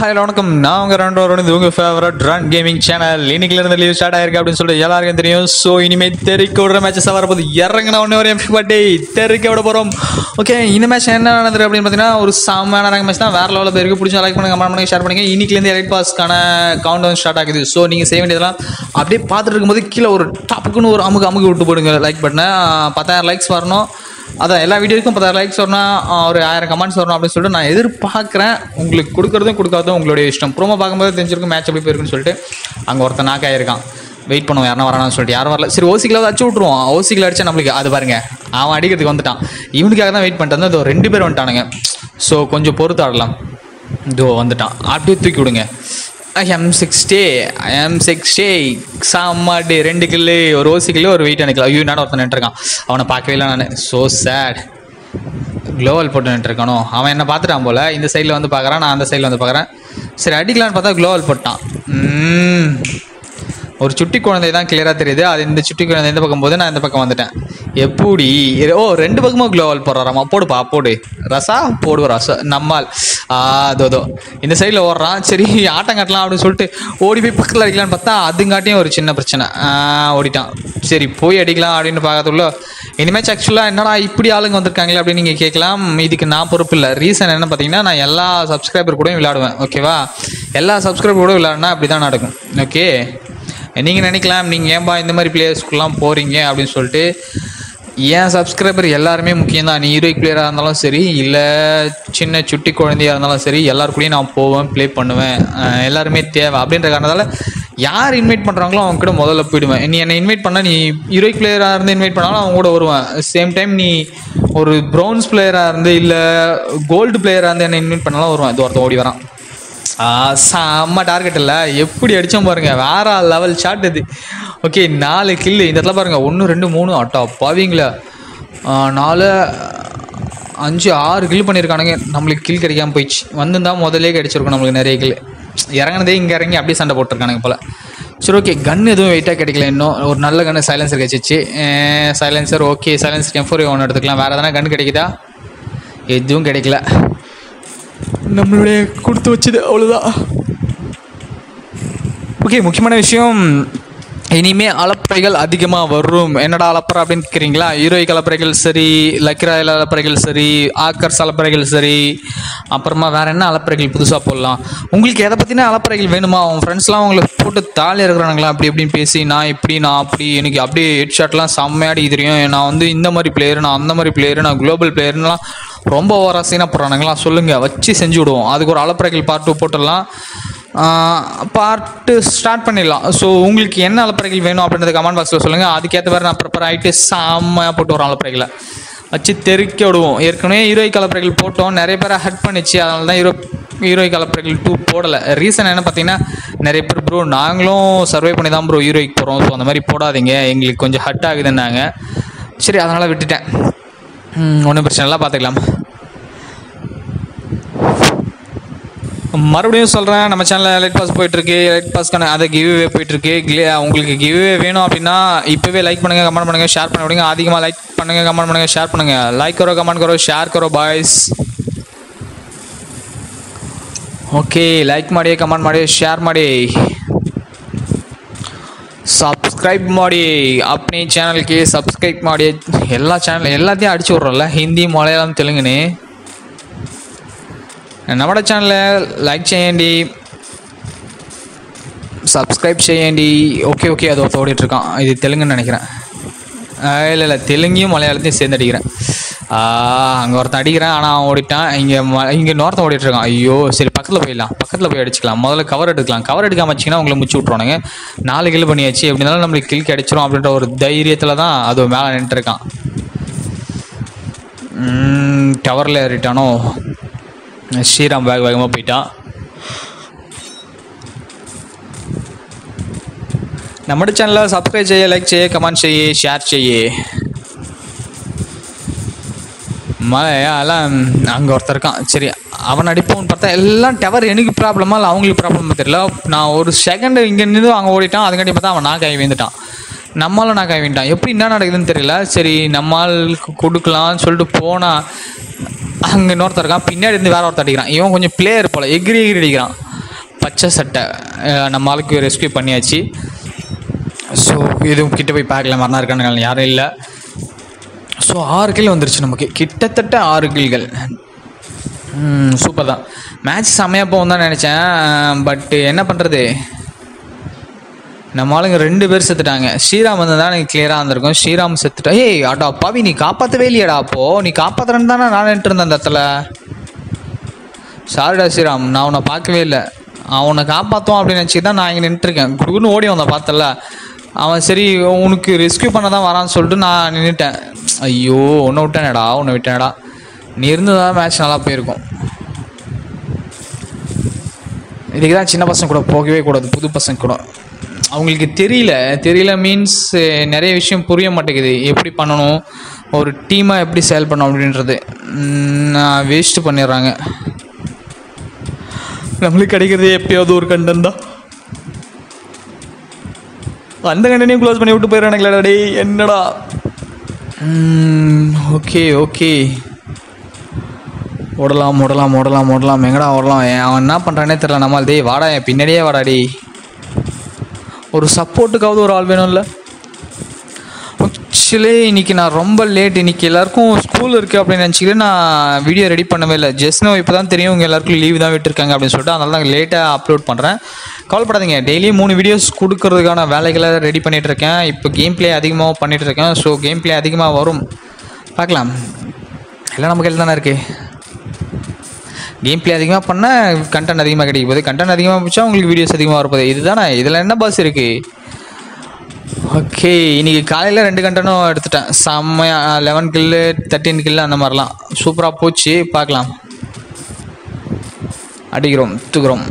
Hi வணக்கம் நான் உங்கள் ரெண்டு வரோட இது உங்கள் ஃபேவரட் ரன் கேமிங் சேனல் இன்னைக்குல இருந்து லீவ் ஸ்டார்ட் ஆயிருக்கு அப்படின்னு சொல்லிட்டு எல்லாருக்கும் தெரியும் ஸோ இனிமேல் தெறிக்க விடுற மேட்சஸ் வரப்போது இறங்கின ஒன்று ஒரு எம்பி பாட்டி தெறிக்க விட போகிறோம் ஓகே இந்த மேட்ச் என்ன நடந்தது அப்படின்னு பார்த்தீங்கன்னா ஒரு செம்மையான ரேங்க் மேட்ச் தான் வேற லெவலில் பேருக்கு பிடிச்ச லைக் பண்ணுங்க கமெண்ட் பண்ணுங்க ஷேர் பண்ணுங்க இன்னைக்குலேருந்து எலைட் பாஸ்க்கான கவுண்ட் டவுன் ஸ்டார்ட் ஆகுது ஸோ நீங்கள் செய்ய வேண்டியதெல்லாம் அப்படியே பார்த்துட்டு இருக்கும்போது கீழே ஒரு டாப்புக்குன்னு ஒரு அமுக்கு அமுக்கு விட்டு போடுங்க லைக் பட்டனை பத்தாயிரம் லைக்ஸ் வரணும் அதான் எல்லா வீடியோக்கும் பத்தாயிரம் லைக்ஸ் வரணும் ஆஹ் ஒரு ஆயிரம் கமெண்ட்ஸ் வரணும் அப்படின்னு சொல்லிட்டு நான் எதிர்பார்க்குறேன் உங்களுக்கு கொடுக்குறதும் கொடுக்காததும் உங்களுடைய இஷ்டம் ப்ரோமோ பார்க்கும்போது தெரிஞ்சிருக்கும் மேட்ச் எப்படி போயிருக்குன்னு சொல்லிட்டு அங்கே ஒருத்தன் நாக் ஆயிருக்கான் வெயிட் பண்ணுவோம் யாரா வரானான்னு சொல்லிட்டு யாரும் வரல சரி ஓசிக்கில் அடிச்சு விட்ருவோம் ஓசிக்கில் அடிச்சா நம்மளுக்கு அது பாருங்க அவன் அடிக்கிறதுக்கு வந்துட்டான் இவனுக்காக தான் வெயிட் பண்ணிட்டு வந்தேன் இதோ ரெண்டு பேர் வந்துட்டானுங்க ஸோ கொஞ்சம் பொறுத்து ஆடலாம் இதோ வந்துட்டான் அப்படியே தூக்கி விடுங்க எம் சிக்ஸ்டி எம் சிக்ஸ்டி சாமாடி ரெண்டு கில்லு ஒரு ஓசி கில்லு ஒரு வெயிட் அனுக்கல ஐயோ நாட ஒருத்தன் நின்றுருக்கான் அவனை பார்க்கவே இல்லை நான் ஸோ சேட் க்ளோவல் போட்டு நின்றுருக்கானோ அவன் என்ன பார்த்துட்டான் போல இந்த சைடில் வந்து பார்க்குறான் நான் அந்த சைடில் வந்து பார்க்குறேன் சரி அடிக்கலான்னு பார்த்தா க்ளோவல் போட்டான் ம். ஒரு சுட்டி குழந்தை தான் கிளியராக தெரியுது அது இந்த சுட்டி குழந்தை இந்த பக்கம் போது நான் இந்த பக்கம் வந்துட்டேன் எப்படி இரு- ஓ ரெண்டு பக்கமும் க்ளோவல் போடுறாராமா போடுப்பா போடு ரசா போடு ரசா நம்மால் ஆ தோதோ இந்த சைடில் ஓடுறான் சரி ஆட்டம் காட்டலாம் அப்படின்னு சொல்லிட்டு ஓடி போய் பக்கத்தில் அடிக்கலான்னு பார்த்தா அதுங்காட்டியும் ஒரு சின்ன பிரச்சனை ஆ, ஓடிட்டான் சரி போய் அடிக்கலாம் அப்படின்னு பார்க்கறதுக்குள்ள இனிமேல் ஆக்சுவலாக என்னடா இப்படி ஆளுங்க வந்திருக்காங்களே அப்படின்னு நீங்கள் கேட்கலாம் இதுக்கு நான் பொறுப்பு இல்லை ரீசன் என்ன பார்த்தீங்கன்னா நான் எல்லா சப்ஸ்கிரைபர் கூடயும் விளையாடுவேன் ஓகேவா எல்லா சப்ஸ்கிரைபர் கூட விளையாடினா அப்படி தான் நடக்கும் ஓகே நீங்கள் நினைக்கலாம் நீங்கள் ஏன்பா இந்த மாதிரி பிளேயர்ஸ்க்குலாம் போகிறீங்க அப்படின்னு சொல்லிட்டு என் சப்ஸ்கிரைபர் எல்லாருமே முக்கியம் தான் நீ ஹீரோயிக் பிளேயராக இருந்தாலும் சரி இல்லை சின்ன சுட்டி குழந்தையாக இருந்தாலும் சரி எல்லாருக்கூடயும் நான் போவேன் ப்ளே பண்ணுவேன் அஹ் எல்லாருமே தேவை அப்படின்ற காரணத்தால் யார் இன்வைட் பண்ணுறாங்களோ அவங்க கூட முதல்ல போயிடுவேன் நீ என்னை இன்வைட் பண்ணால் நீ ஹீரோயிக் பிளேயராக இருந்து இன்வைட் பண்ணாலும் அவங்க கூட வருவேன் சேம் டைம் நீ ஒரு ப்ரௌன்ஸ் பிளேயராக இருந்து இல்லை கோல்டு பிளேயராக இருந்து என்னை இன்வைட் பண்ணாலும் வருவேன் இது ஒருத்தன் ஓடி வரான் ஆ, செம்ம டார்கெட் இல்லை எப்படி அடித்தோம் பாருங்க வேற லெவல் ஷாட் இது ஓகே நாலு கில்லு இந்த இடத்துல பாருங்க ஒன்று ரெண்டு மூணு அட்டா பாவீங்களா ஆ, நாலு அஞ்சு ஆறு கில் பண்ணியிருக்கானுங்க நம்மளுக்கு கில் கிடைக்காம போயிடுச்சு வந்திருந்தா முதல்லே கிடைச்சிருக்கும் நம்மளுக்கு நிறைய கில் இறங்குனதே இங்கே இறங்கி அப்படியே சண்டை போட்டிருக்கானுங்க போல சரி ஓகே கன் எதுவும் வெயிட்டாக கிடைக்கல இன்னும் ஒரு நல்ல கன்று சைலன்சர் கிடச்சிச்சு சைலன்சர் ஓகே சைலன்சர் டெம்பர் ஒன்று எடுத்துக்கலாம் வேறு எதனா கன் கிடைக்குதா எதுவும் கிடைக்கல நம்மளுடைய கொடுத்து வச்சது அவ்வளோதான் ஓகே முக்கியமான விஷயம் இனிமே அலப்பறைகள் அதிகமாக வரும் என்னடா அலப்பறை அப்படின்னு கேட்குறீங்களா ஹீரோயிக் அலப்பறைகள் சரி லக்கிராயில் அலப்பறைகள் சரி ஆக்கர்ஸ் அலப்பறைகள் சரி அப்புறமா வேற என்ன அலப்பறைகள் புதுசாக போடலாம் உங்களுக்கு எதை பற்றின அலப்பறைகள் வேணுமா உங்கள் ஃப்ரெண்ட்ஸ்லாம் உங்களுக்கு போட்டு தாலி இருக்கிறானுங்களா அப்படி இப்படின்னு பேசி நான் இப்படி நான் அப்படி எனக்கு அப்படியே ஹெட் ஷாட்லாம் செம்மையாடி தெரியும் நான் வந்து இந்த மாதிரி பிளேயர் நான் அந்த மாதிரி பிளேயர் நான் குளோபல் பிளேயர்லாம் ரொம்ப ஓவரா சீனாக போடுறானுங்களா சொல்லுங்கள் வச்சு செஞ்சு விடுவோம் அதுக்கு ஒரு அலப்பறைகள் பார்ட் டூ போட்டுடலாம் பார்ட்டு ஸ்டார்ட் பண்ணிடலாம் ஸோ உங்களுக்கு என்ன அலப்பறைகள் வேணும் அப்படின்றத கமெண்ட் பாக்ஸில் சொல்லுங்கள் அதுக்கேற்ற மாதிரி நான் ப்ரிப்பேர் ஆகிட்டு செம்மையாக போட்டு வரோம் அலப்பறைகளை வச்சு தெறிக்க விடுவோம் ஏற்கனவே ஹீரோயிக் அலப்பறைகள் போட்டோம் நிறைய பேரை ஹட் பண்ணிச்சு அதனால தான் ஹீரோ ஹீரோயிக் அலப்பறைகள் டூ போடலை ரீசன் என்ன பார்த்தீங்கன்னா நிறைய பேர் ப்ரோ நாங்களும் சர்வே பண்ணி தான் ப்ரோ ஹீரோயிக் போகிறோம் ஸோ அந்த மாதிரி போடாதீங்க எங்களுக்கு கொஞ்சம் ஹட் ஆகுதுன்னாங்க சரி அதனால் விட்டுட்டேன் ஒன்றும் பிரச்சனை இல்லை பார்த்துக்கலாம் மறுபடியும் சொல்கிறேன் நம்ம சேனலில் லைட் பாஸ் போயிட்டுருக்கு லைட் பாஸ்க்கான அதை கிவ்வே போயிட்டுருக்கு உங்களுக்கு கிவ்வே வேணும் அப்படின்னா இப்போவே லைக் பண்ணுங்கள் கமெண்ட் பண்ணுங்கள் ஷேர் பண்ண விடுங்க அதிகமாக லைக் பண்ணுங்கள் கமெண்ட் பண்ணுங்கள் ஷேர் பண்ணுங்கள் லைக் கரோ கமெண்ட் கரோ ஷேர் கரோ பாய்ஸ் ಓಕೆ ಲೈಕ್ ಮಾಡಿ ಕಮೆಂಟ್ ಮಾಡಿ ಶೇರ್ ಮಾಡಿ ಸಬ್ಸ್ಕ್ರೈಬ್ ಮಾಡಿ ಅಪ್ನಿ ಚಾನಲ್ಗೆ ಸಬ್ಸ್ಕ್ರೈಬ್ ಮಾಡಿ ಎಲ್ಲ ಚಾನಲ್ எல்லாத்தையும் அடிச்சு விட்றோம்ல ஹிந்தி மலையாளம் தெலுங்குன்னு നമ്മുടെ ఛానల్ లైక్ చేయండి சப்ஸ்கிரைப் చేయండి ஓகே ஓகே அது ஒருத்த ஓடிட்டு இருக்கான் இது தெலுங்குன்னு நினைக்கிறேன் இல்லை இல்லை தெலுங்கையும் மலையாளத்தையும் சேர்ந்து அடிக்கிறேன் அங்கே ஒருத்தன் அடிக்கிறேன் ஆனால் அவன் ஓடிட்டான் இங்கே ம இங்கே இன்னொருத்தன் ஓடிட்டு இருக்கான் ஐயோ சரி பக்கத்தில் போயிடலாம் பக்கத்தில் போய் அடிச்சுக்கலாம் முதல்ல கவர் எடுக்கலாம் கவர் எடுக்காம வச்சிங்கன்னா உங்களை முச்சு விட்ருவானுங்க நாலு கில் பண்ணியாச்சு எப்படி இருந்தாலும் நம்மளுக்கு கில் கிடைச்சிரும் அப்படின்ற ஒரு தைரியத்தில் தான் அது மேலே நின்றுருக்கான் டவரில் ஏறிட்டானோ ஸ்ரீராம் வேக வேகமாக போயிட்டான் നമ്മുടെ ചാനൽ സബ്സ്ക്രൈബ് ചെയ്യേ ലൈക്ക് ചെയ്യേ കമൻറ്റ് ചെയ്യേ ഷെയർ ചെയ്യേ மலையாளம் அங்கே ஒருத்தர் இருக்கான் சரி அவன் அடிப்போன்னு பார்த்தா எல்லாம் டவர் எனக்கு ப்ராப்ளமா இல்லை அவங்களுக்கு ப்ராப்ளமா தெரியல நான் ஒரு செகண்ட் இங்கே நின்று அங்கே ஓடிட்டான் அதுக்காண்டி பார்த்தா அவன் நான் கை வீந்துட்டான் நம்மளும் நான் கை வீண்டான் எப்படி என்ன நடக்குதுன்னு தெரியல சரி நம்மளுக்கு கொடுக்கலாம்னு சொல்லிட்டு போனால் அங்கே இன்னொருத்தர் இருக்கான் பின்னாடி இருந்து வேற ஒருத்தர் அடிக்கிறான் இவன் கொஞ்சம் பிளேயர் போல எகிரி எகிரி அடிக்கிறான் பச்சை சட்டை அஹ், நம்ம ஆளுக்கு ரெஸ்கியூ பண்ணியாச்சு ஸோ எதுவும் கிட்ட போய் பார்க்கல மரணா இருக்கானுங்க யாரும் இல்லை ஸோ ஆறு கில் வந்துருச்சு நமக்கு கிட்டத்தட்ட ஆறு கில்கள் சூப்பர் தான் மேட்ச் செம்மையாக போகும் தான் நினச்சேன் பட் என்ன பண்ணுறது நம்ம ஆளுங்க ரெண்டு பேர் செத்துட்டாங்க ஸ்ரீராம் வந்து தான் எனக்கு கிளியராக இருந்திருக்கும் ஸ்ரீராம் செத்துட்டா ஏய் அடா பாவி நீ காப்பாற்றவே இல்லையாடா அப்போ நீ காப்பாற்றுறேன்னு தானே நான் நின்றுட்டு இருந்தேன் அந்த இடத்துல சாரிடா ஸ்ரீராம் நான் உன்னை பார்க்கவே இல்லை அவனை காப்பாற்றுவான் அப்படின்னு நினச்சி தான் நான் இங்கே நின்றுருக்கேன் குடுக்குன்னு ஓடி வந்தான் பார்த்தல அவன் சரி உனக்கு ரெஸ்க்யூ பண்ண தான் வரான்னு சொல்லிட்டு நான் நின்றுட்டேன் ஐயோ உன்னை விட்டேனடா உன்னை விட்டேனடா நீ இருந்ததான் மேட்ச் நல்லா போயிருக்கும் இதுக்கு தான் சின்ன பசங்க கூட போகவே கூடாது புது பசங்க கூட அவங்களுக்கு தெரியல தெரியல மீன்ஸ் நிறைய விஷயம் புரிய மாட்டேங்குது எப்படி பண்ணணும் ஒரு டீமாக எப்படி செயல் பண்ணணும் அப்படின்றது வேஸ்ட்டு பண்ணிடுறாங்க நம்மளுக்கு கிடைக்கிறது எப்பயாவது ஒரு கண்டன் தான் அந்த கண்டனையும் க்ளோஸ் பண்ணி விட்டு போயிடுறானுங்களா டேய் என்னடா ஓகே ஓகே ஓடலாம் ஓடலாம் ஓடலாம் ஓடலாம் எங்கடா ஓடலாம் ஏன் அவன் என்ன பண்ணுறானே தெரில நம்மால் டேய் வாடா என் பின்னாடியே வாடா டேய் ஒரு சப்போர்ட்டுக்காவது ஒரு ஆள் வேணும்ல ஆக்சுவலி இன்னைக்கு நான் ரொம்ப லேட் இன்னைக்கு எல்லாருக்கும் ஸ்கூல் இருக்குது அப்படின்னு நினச்சிக்கிட்டு நான் வீடியோ ரெடி பண்ணவே இல்லை ஜஸ்ட் இப்போ தான் தெரியும் உங்கள் எல்லாருக்கும் லீவ் தான் விட்டுருக்காங்க அப்படின்னு சொல்லிட்டு அதனால தான் லேட்டாக அப்லோட் பண்ணுறேன் கவலைப்படாதீங்க டெய்லியும் மூணு வீடியோஸ் கொடுக்கறதுக்கான வேலைகளை ரெடி பண்ணிட்டு இருக்கேன் இப்போ கேம் ப்ளே அதிகமாக பண்ணிட்டு இருக்கேன் ஸோ கேம் ப்ளே அதிகமாக வரும் பார்க்கலாம் எல்லாம் நம்ம கையில் தானே இருக்குது கேம் ப்ளே அதிகமாக பண்ணால் கண்டென்ட் அதிகமாக கிடைக்க போகுது கண்டென்ட் அதிகமாக போச்சா உங்களுக்கு வீடியோஸ் அதிகமாக வரப்போகுது இதுதானே இதில் என்ன பாஸ் இருக்குது ஓகே இன்னைக்கு காலையில் ரெண்டு கண்டனும் எடுத்துட்டேன் செம்மையாக லெவன் கில்லு தேர்ட்டின் கில்லு அந்த மாதிரிலாம் சூப்பராக போச்சு பார்க்கலாம் அடிக்கிறோம் தூக்குறோம்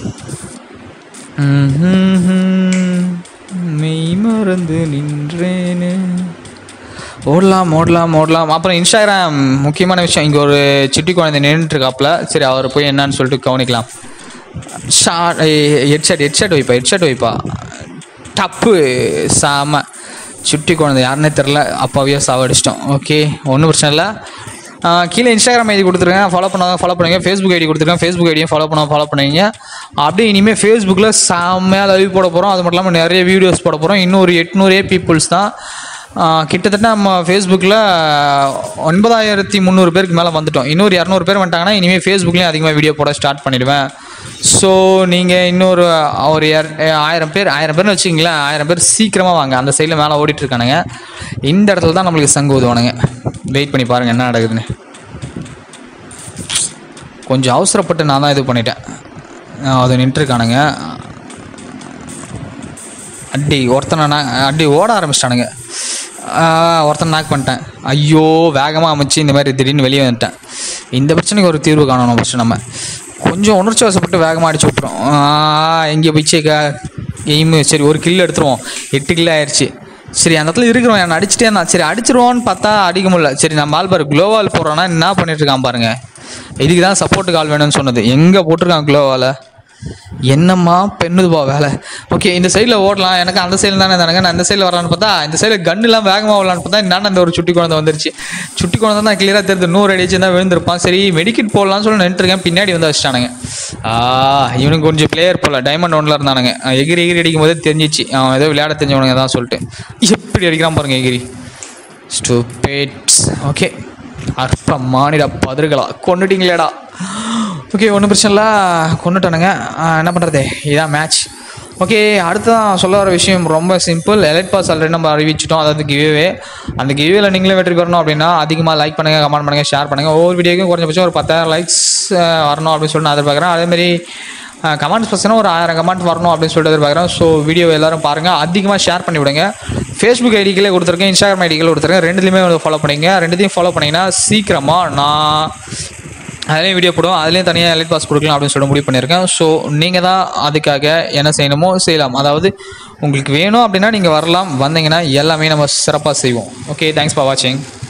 மெய் மறந்து நின்றேனே ஓடலாம் ஓடலாம் ஓடலாம் அப்புறம் இன்ஸ்டாகிராம் முக்கியமான விஷயம் இங்கே ஒரு சிட்டி குழந்தை நின்றுட்டுருக்காப்புல சரி அவர் போய் என்னன்னு சொல்லிட்டு கவனிக்கலாம் ஷார்ட் ஹெட்ஷாட் ஹெட்ஷாட் வைப்பா ஹெட்ஷாட் வைப்பா டப்பு சாம சுட்டி குழந்தை யாருன்னே தெரில அப்பாவையோ சாவடிச்சிட்டோம் ஓகே ஒன்றும் பிரச்சனை இல்லை ஆ, கீழே இன்ஸ்டாகிராம் ஐடி கொடுத்துருக்கேன் ஃபாலோ பண்ணாங்க ஃபாலோ பண்ணுங்க ஃபேஸ்புக் ஐடி கொடுத்துருக்கேன் ஃபேஸ்புக் ஐடியும் ஃபாலோ பண்ண ஃபாலோ பண்ணுவீங்க அப்படியே இனிமேல் ஃபேஸ்புக்கில் செம்மையாக லைவ் போட போகிறோம் அது மட்டும் இல்லாமல் நிறைய வீடியோஸ் போட போகிறோம் இன்னும் ஒரு எட்நூறே பீப்புள்ஸ் தான் ஆ, கிட்டத்தட்ட நம்ம ஃபேஸ்புக்கில் ஒன்பதாயிரத்தி முந்நூறு பேருக்கு மேலே வந்துட்டோம் இன்னொரு இரநூறு பேர் வந்துட்டாங்கன்னா இனிமேல் ஃபேஸ்புக்லேயும் அதிகமாக வீடியோ போட ஸ்டார்ட் பண்ணிடுவேன் ஸோ நீங்கள் இன்னொரு ஒரு இர- ஆயிரம் பேர் ஆயிரம் பேர்னு வச்சுக்கிங்களேன் ஆயிரம் பேர் சீக்கிரமாக வாங்க அந்த சைடில் மேலே ஓடிட்டு இருக்கானுங்க இந்த இடத்துல தான் நம்மளுக்கு சங்கு ஊதுவானுங்க வெயிட் பண்ணி பாருங்கள் என்ன நடக்குதுன்னு கொஞ்சம் அவசரப்பட்டு நான் தான் இது பண்ணிட்டேன் ஆ, அது நின்றுருக்கானுங்க அடி ஒருத்தனை நான் அடி ஓட ஆரம்பிச்சிட்டானுங்க ஒருத்தன் நாக் பண்ணிட்டேன் ஐயோ வேகமாக அமைச்சு இந்த மாதிரி திடீர்னு வெளியே வந்துட்டேன் இந்த பிரச்சனைக்கு ஒரு தீர்வு காணணும் ஃபஸ்ட்டு நம்ம கொஞ்சம் உணர்ச்சி வசப்பட்டு வேகமாக அடிச்சு விட்றோம் எங்கே போயிச்சு எய்மு சரி ஒரு கில் எடுத்துருவோம் எட்டு கில் ஆயிடுச்சு சரி அந்த இடத்துல இருக்கிறோம் என்ன அடிச்சிட்டே இருந்தான் சரி அடிச்சிருவோன்னு பார்த்தா அடிக்க முடியல சரி நம்ம ஆள் பாரு க்ளோவால் போடுறோன்னா என்ன பண்ணிட்டு இருக்கான் பாருங்க இதுக்கு தான் சப்போர்ட்டுக்கு ஆள் வேணும்னு சொன்னது எங்கே போட்டிருக்கான் க்ளோவால் என்னம்மா பெண்ணுதுப்பா வேலை ஓகே இந்த சைடில் ஓடலாம் எனக்கு அந்த சைடில் தானே தானுங்க நான் இந்த சைடில் வரலான்னு பார்த்தா இந்த சைடில் கன்னுலாம் வேகமாக வரலான்னு பார்த்தா நான் அந்த ஒரு சுட்டி குழந்தை வந்துருச்சு சுட்டி குழந்தை தான் கிளியராக தெரியுது நூறு அடி வச்சு தான் விழுந்திருப்பான் சரி மெடிக்கெட் போடலாம்னு சொல்லி நின்றுருக்கேன் பின்னாடி வந்து வச்சிட்டானுங்க ஆ இவனுக்கு கொஞ்சம் பிளேயர் போல டைமண்ட் ஒன்ல இருந்தானுங்க எகிரி எகிரி அடிக்கும் போதே தெரிஞ்சிச்சு அவன் ஏதோ விளையாட தெரிஞ்சவனுங்க தான் சொல்லிட்டு எப்படி அடிக்கிறான் பாருங்க எகிரி ஸ்டூபிட்ஸ் ஓகே அற்ப மானிடா பதறுகளா கொண்டுட்டீங்களேடா ஓகே ஒன்றும் பிரச்சனை இல்லை கொண்டுட்டானுங்க ஆ, என்ன பண்ணுறது இதான் மேட்ச் ஓகே அடுத்ததான் சொல்ல வர விஷயம் ரொம்ப சிம்பிள் எலைட் பாஸ் ஆல்ரெடி நம்ம அறிவிச்சிட்டோம் அதாவது கிவ்வே அந்த கிவ்வேல நீங்களே வெற்றி பெறணும் அப்படின்னா அதிகமாக லைக் பண்ணுங்கள் கமெண்ட் பண்ணுங்கள் ஷேர் பண்ணுங்கள் ஒவ்வொரு வீடியோக்கும் குறைஞ்சபட்சம் ஒரு பத்தாயிரம் லைக்ஸ் வரணும் அப்படின்னு சொல்லிட்டு நான் எதிர்பார்க்குறேன் அதேமாதிரி கமெண்ட்ஸ் பர்சனாக ஒரு ஆயிரம் கமெண்ட் வரணும் அப்படின்னு சொல்லிட்டு எதிர்பார்க்குறேன் ஸோ வீடியோ எல்லாரும் பாருங்கள் அதிகமாக ஷேர் பண்ணி விடுங்க ஃபேஸ்புக் ஐடிகளே கொடுத்துருக்கேன் இன்ஸ்டாகிராம் ஐடிகளே கொடுத்துருக்கேன் ரெண்டுலையுமே ஃபாலோ பண்ணிங்க ரெண்டுத்தையும் ஃபாலோ பண்ணிங்கன்னா சீக்கிரமாக நான் அதுலேயும் வீடியோ போடுவோம் அதுலேயும் தனியாக எலைட் பாஸ் கொடுக்கலாம் அப்படின்னு சொல்லிட்டு முடிவு பண்ணியிருக்கேன் ஸோ நீங்கள் தான் அதுக்காக என்ன செய்யணுமோ செய்யலாம் அதாவது உங்களுக்கு வேணும் அப்படின்னா நீங்கள் வரலாம் வந்தீங்கன்னா எல்லாமே நம்ம சிறப்பாக செய்வோம் ஓகே தேங்க்ஸ் ஃபார் வாட்சிங்